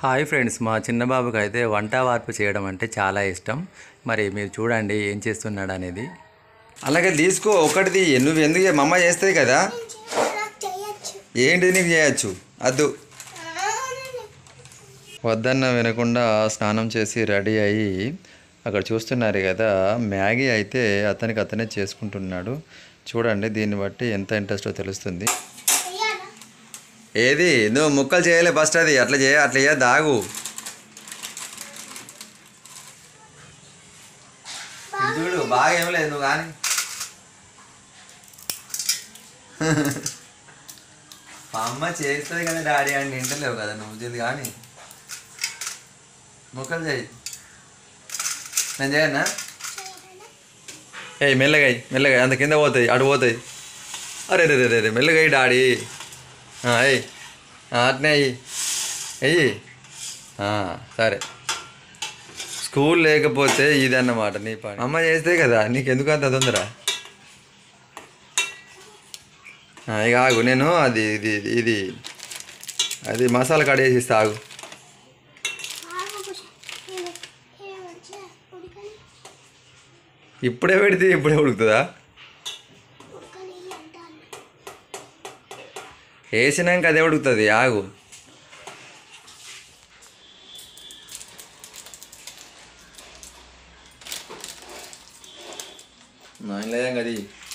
Hi friends మా చిన్న బాబుకి అయితే వంట వార్పు చేయడం అంటే చాలా ఇష్టం మరి మీరు చూడండి ఏం చేస్తున్నాడు అనేది అలాగే తీసుకో ఒకటిది నువ్వు ఎందుకు చే- మా అమ్మ చేస్తుంది కదా ఏంటి నీకు చేయొచ్చు అద్దు వద్దన్న వినకుండా స్నానం చేసి రెడీ అయ్యి అక్కడ చూస్తున్నారు కదా మ్యాగీ అయితే అతనికి అతనే చేసుకుంటున్నాడు చూడండి దీన్ని బట్టి ఎంత ఇంట్రెస్టో తెలుస్తుంది ఏది నువ్వు ముక్కలు చేయలే ఫస్ట్ అది అట్లా చేయ అట్లా చేయ దాగు ఇది చూడు బాగా ఏం లేదు నువ్వు కానీ మా అమ్మ చేస్తుంది కదా డాడీ అని వింటలేవు కదా నువ్వు చేది కానీ ముక్కలు చేయి నేను చేయనా ఏయ్ మెల్లగా అయ్యి మెల్లగా అయ్యి. అంత కింద పోతాయి అటు పోతాయి అరే రే రే రే మెల్లగా అయ్యి డాడీ ఆ, అయ్యి ఆ, అట్నే అయ్యి అయ్యి ఆ, సరే స్కూల్ లేకపోతే ఇది అన్నమాట నీ పని అమ్మ చేస్తే కదా నీకు ఎందుకు అంత తొందర ఆ, ఇక ఆగు నేను అది ఇది ఇది- ఇది అది మసాలా కట్ చేసి ఇస్తా ఆగు ఇప్పుడే పెడితే ఇప్పుడే ఉడుకుతుందా వేసినాక అదే ఉడుకుతుంది ఆగు లేదా అది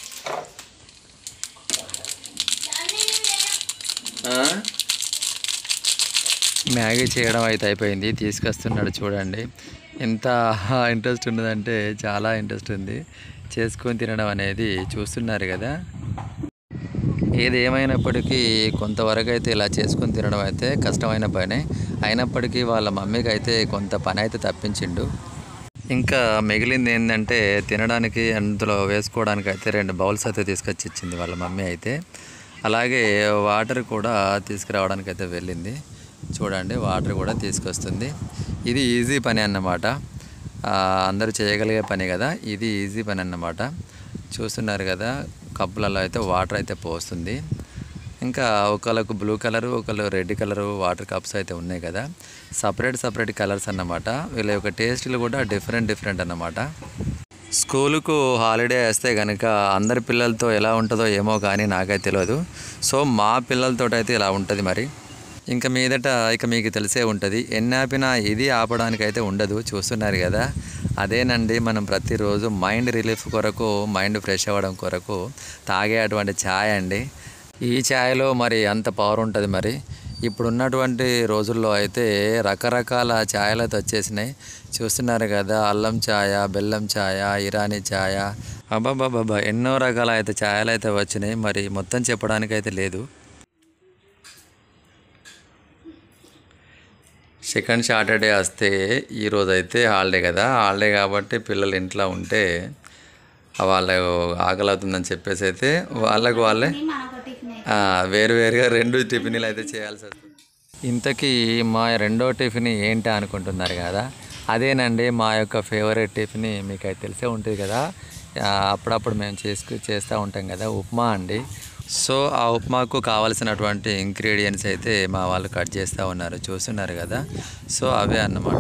మ్యాగీ చేయడం అయితే అయిపోయింది తీసుకొస్తున్నాడు చూడండి ఎంత ఇంట్రెస్ట్ ఉన్నదంటే చాలా ఇంట్రెస్ట్ ఉంది చేసుకొని తినడం అనేది చూస్తున్నారు కదా ఏది ఏమైనప్పటికీ కొంతవరకు అయితే ఇలా చేసుకొని తినడం అయితే కష్టమైన పని అయినప్పటికీ వాళ్ళ మమ్మీకి అయితే కొంత పని అయితే తప్పించిండు ఇంకా మిగిలింది ఏంటంటే తినడానికి అందులో వేసుకోవడానికి అయితే రెండు బౌల్స్ అయితే తీసుకొచ్చి ఇచ్చింది వాళ్ళ మమ్మీ అయితే అలాగే వాటర్ కూడా తీసుకురావడానికి అయితే వెళ్ళింది చూడండి వాటర్ కూడా తీసుకొస్తుంది ఇది ఈజీ పని అన్నమాట ఆ, అందరూ చేయగలిగే పని కదా ఇది ఈజీ పని అన్నమాట చూస్తున్నారు కదా కప్పులలో అయితే వాటర్ అయితే పోస్తుంది ఇంకా ఒకళ్ళకు బ్లూ కలరు ఒకళ్ళు రెడ్ కలరు వాటర్ కప్స్ అయితే ఉన్నాయి కదా సపరేట్ సపరేట్ కలర్స్ అన్నమాట వీళ్ళ యొక్క టేస్ట్లు కూడా డిఫరెంట్ డిఫరెంట్ అన్నమాట స్కూలుకు హాలిడే వేస్తే కనుక అందరి పిల్లలతో ఎలా ఉంటుందో ఏమో కానీ నాకైతే తెలియదు సో మా పిల్లలతో అయితే ఇలా ఉంటుంది మరి ఇంకా మీదట ఇక మీకు తెలిసే ఉంటుంది ఎన్ని ఆపినా ఇది ఆపడానికి అయితే ఉండదు చూస్తున్నారు కదా అదేనండి మనం ప్రతిరోజు మైండ్ రిలీఫ్ కొరకు మైండ్ ఫ్రెష్ అవ్వడం కొరకు తాగే అటువంటి ఛాయ్ అండి ఈ ఛాయ్లో మరి అంత పవర్ ఉంటుంది మరి ఇప్పుడు ఉన్నటువంటి రోజుల్లో అయితే రకరకాల ఛాయలు అయితే వచ్చేసినాయి చూస్తున్నారు కదా అల్లం ఛాయ బెల్లం ఛాయ ఇరానీ ఛాయ అబ్బాబాబా ఎన్నో రకాల అయితే ఛాయలు అయితే వచ్చినాయి మరి మొత్తం చెప్పడానికి అయితే లేదు సెకండ్ సాటర్డే వస్తే ఈరోజు అయితే హాలిడే కదా హాలిడే కాబట్టి పిల్లలు ఇంట్లో ఉంటే వాళ్ళకు ఆకలి అవుతుందని చెప్పేసి అయితే వాళ్ళకు వాళ్ళే ఆ, వేరువేరుగా రెండు టిఫిన్లు అయితే చేయాల్సి వస్తుంది ఇంతకీ మా రెండో టిఫిన్ ఏంటి అనుకుంటున్నారు కదా అదేనండి మా యొక్క ఫేవరెట్ టిఫిన్ మీకు అయితే తెలిసే ఉంటుంది కదా ఆ, అప్పుడప్పుడు మేము చేసుకు చేస్తూ ఉంటాం కదా ఉప్మా అండి సో ఆ ఉప్మాకు కావాల్సినటువంటి ఇంగ్రీడియంట్స్ అయితే మా వాళ్ళు కట్ చేస్తూ ఉన్నారు చూస్తున్నారు కదా సో అవే అన్నమాట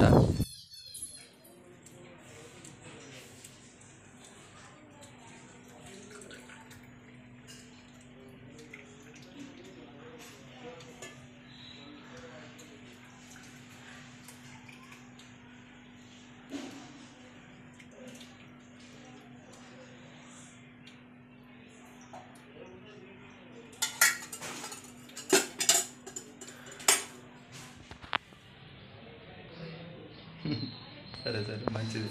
సరే సరే మంచిది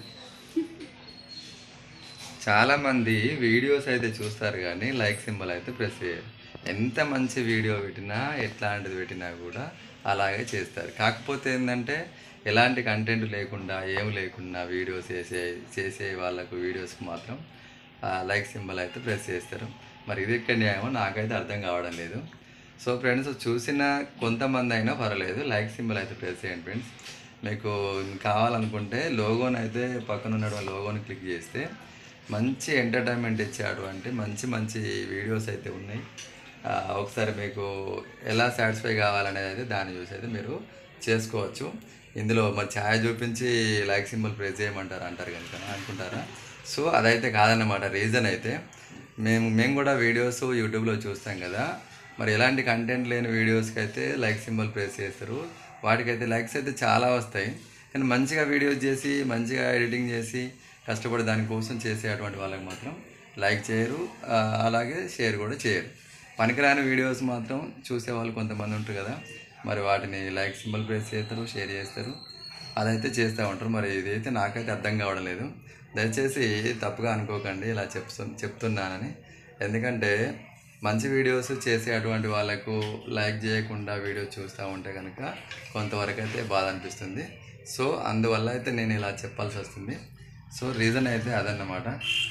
చాలామంది వీడియోస్ అయితే చూస్తారు కానీ లైక్ సింబల్ అయితే ప్రెస్ చేయరు ఎంత మంచి వీడియో పెట్టినా ఎట్లాంటిది పెట్టినా కూడా అలాగే చేస్తారు కాకపోతే ఏంటంటే ఎలాంటి కంటెంట్ లేకుండా ఏం లేకుండా వీడియోస్ చేసే చేసే వాళ్ళకు వీడియోస్కి మాత్రం లైక్ సింబల్ అయితే ప్రెస్ చేస్తారు మరి ఇది ఎక్కడ న్యాయమో నాకైతే అర్థం కావడం లేదు సో ఫ్రెండ్స్ చూసిన కొంతమంది అయినా పర్వాలేదు లైక్ సింబల్ అయితే ప్రెస్ చేయండి ఫ్రెండ్స్ మీకు కావాలనుకుంటే లోగోని అయితే పక్కన ఉన్నటువంటి లోగోని క్లిక్ చేస్తే మంచి ఎంటర్టైన్మెంట్ ఇచ్చేటువంటి మంచి మంచి వీడియోస్ అయితే ఉన్నాయి ఆ, ఒకసారి మీకు ఎలా సాటిస్ఫై కావాలనేది అయితే దాన్ని చూసి అయితే మీరు చేసుకోవచ్చు ఇందులో మరి ఛాయ్ చూపించి లైక్ సింబల్ ప్రెస్ చేయమంటారు అంటారు కనుక అనుకుంటారా సో అదైతే కాదన్నమాట రీజన్ అయితే మేము మేము కూడా వీడియోస్ యూట్యూబ్లో చూస్తాం కదా మరి ఎలాంటి కంటెంట్ లేని వీడియోస్కి అయితే లైక్ సింబల్ ప్రెస్ చేస్తారు వాటికైతే లైక్స్ అయితే చాలా వస్తాయి కానీ మంచిగా వీడియోస్ చేసి మంచిగా ఎడిటింగ్ చేసి కష్టపడి దానికోసం చేసే అటువంటి వాళ్ళకి మాత్రం లైక్ చేయరు ఆ, అలాగే షేర్ కూడా చేయరు పనికిరాని వీడియోస్ మాత్రం చూసే వాళ్ళు కొంతమంది ఉంటారు కదా మరి వాటిని లైక్ సింబల్ ప్రెస్ చేస్తారు షేర్ చేస్తారు అదైతే చేస్తూ ఉంటారు మరి ఇదైతే నాకైతే అర్థం కావడం లేదు దయచేసి తప్పుగా అనుకోకండి ఇలా చెప్తు చెప్తున్నానని ఎందుకంటే మంచి వీడియోస్ చేసే అటువంటి వాళ్ళకు లైక్ చేయకుండా వీడియో చూస్తూ ఉంటే కనుక కొంతవరకు అయితే బాధ అనిపిస్తుంది సో అందువల్ల అయితే నేను ఇలా చెప్పాల్సి వస్తుంది సో రీజన్ అయితే అదన్నమాట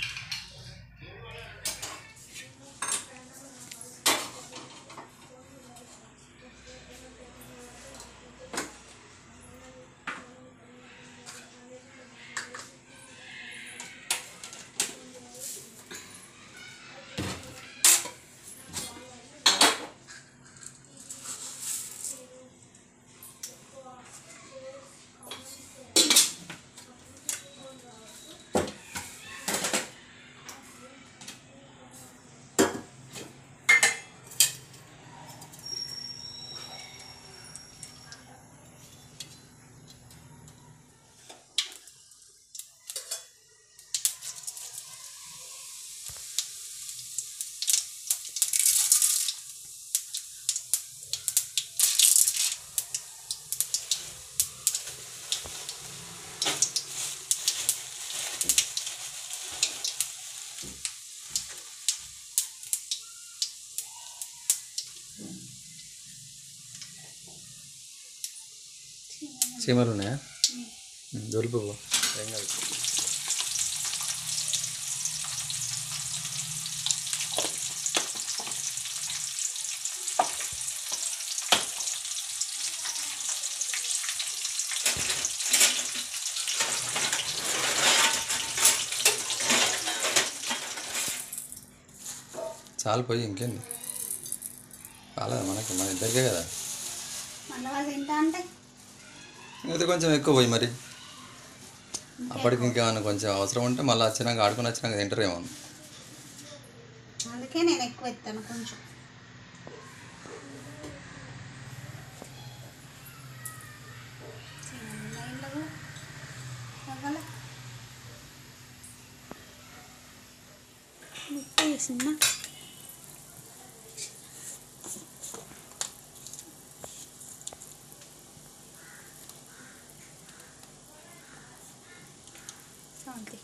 చీమలు ఉన్నాయా దొరుకు ఏం కాదు చాలు పోయి ఇంకేంది కాలేదా మనకి మన ఇద్దరికే కదా మళ్ళీ వాళ్ళు తింటా అంటే అయితే కొంచెం ఎక్కువ పోయి మరి అప్పటికి ఇంకేమన్నా కొంచెం అవసరం ఉంటే మళ్ళీ వచ్చినాక ఆడుకొని వచ్చినాక తింటారేమో అందుకే నేను ఎక్కువ ఎత్తాను కొంచెం వేసిందా ఓకే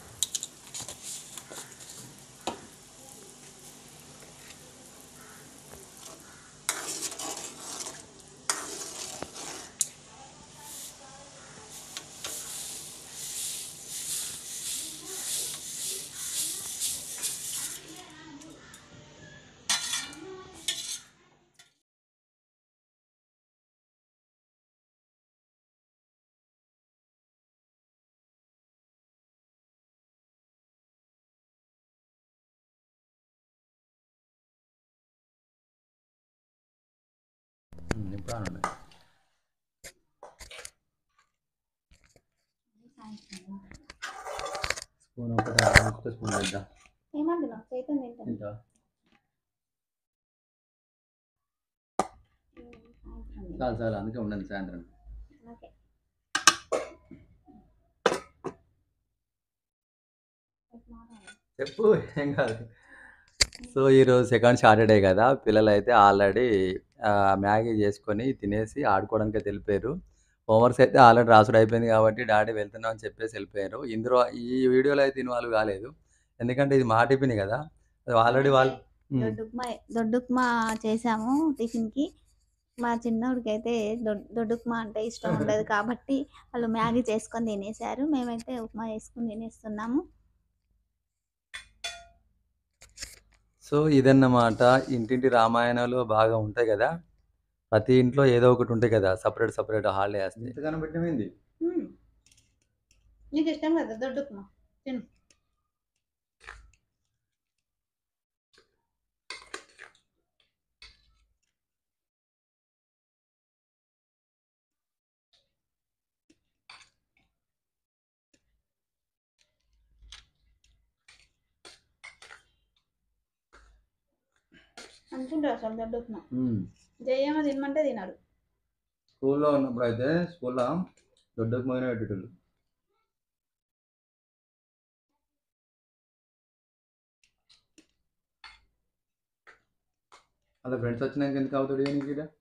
ఇప్పుడు అనండి స్పూన్ ఒకటి ఇంకొక స్పూన్ వేద్దాం ఏమంటున్నావు చైతన్ తింటాను ఇంకా చాలు చాలు అందుకే ఉండండి సాయంత్రం ఓకే చెప్పు ఏం కాదు సో ఈరోజు సెకండ్ సాటర్డే కదా పిల్లలు అయితే ఆల్రెడీ మ్యాగీ చేసుకొని తినేసి ఆడుకోవడానికి తెలిపారు హోంవర్క్స్ అయితే ఆల్రెడీ రాసుడు అయిపోయింది కాబట్టి డాడీ వెళ్తున్నాం అని చెప్పేసి వెళ్ళిపోయారు ఇందులో ఈ వీడియోలో అయితే ఇన్వాల్వ్ కాలేదు ఎందుకంటే ఇది మా టిఫిన్ కదా ఆల్రెడీ వాళ్ళు ఉమ్. దొడ్డుప్మా దొడ్డుప్మా చేసాము టిఫిన్కి మా చిన్నోడికి అయితే దొడ్ దొడ్డుప్మా అంటే ఇష్టం ఉండదు కాబట్టి వాళ్ళు మ్యాగీ చేసుకొని తినేసారు మేమైతే ఉప్మా చేసుకొని తినేస్తున్నాము సో ఇదన్నమాట ఇంటింటి రామాయణాలు బాగా ఉంటాయి కదా ప్రతి ఇంట్లో ఏదో ఒకటి ఉంటాయి కదా సపరేట్ సపరేట్ హాలిడే వేస్తుంది ఎంతగానో పెట్టినమైంది మ్మ్. నీకు ఇష్టం కదా దొడ్డుప్మా తిను అనుకుంటారు అసలు దొడ్డు ఉప్మా జయమ్మ తినమంటే తినరు స్కూల్లో ఉన్నప్పుడు అయితే స్కూల్లో దొడ్డకు మోయిన పెట్టేటోళ్ళు అలా ఫ్రెండ్స్ వచ్చినాక ఎందుకు అవుతాడు నీకు ఇక్కడ